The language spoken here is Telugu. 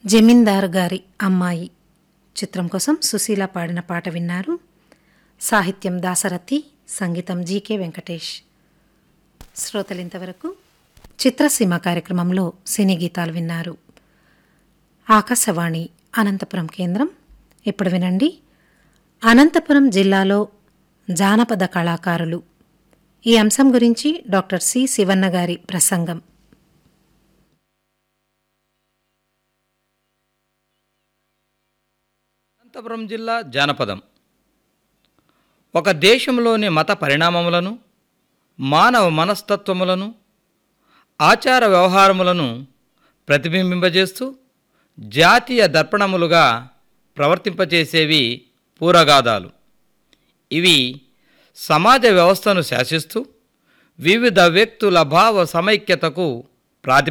జమీందార్ గారి అమ్మాయి చిత్రం కోసం సుశీల పాడిన పాట విన్నారు సాహిత్యం దాసరథి సంగీతం జీకే వెంకటేష్ శ్రోతలింతవరకు చిత్రసీమ కార్యక్రమంలో సినీ గీతాలు విన్నారు ఆకాశవాణి అనంతపురం కేంద్రం ఇప్పుడు వినండి అనంతపురం జిల్లాలో జానపద కళాకారులు ఈ అంశం గురించి డాక్టర్ సి శివన్న గారి ప్రసంగం అనంతపురం జిల్లా జానపదం ఒక దేశంలోని మత పరిణామములను మానవ మనస్తత్వములను ఆచార వ్యవహారములను ప్రతిబింబింపజేస్తూ జాతీయ దర్పణములుగా ప్రవర్తింపచేసేవి పూరగాథాలు ఇవి సమాజ వ్యవస్థను శాసిస్తూ వివిధ వ్యక్తుల భావ సమైక్యతకు ప్రాతి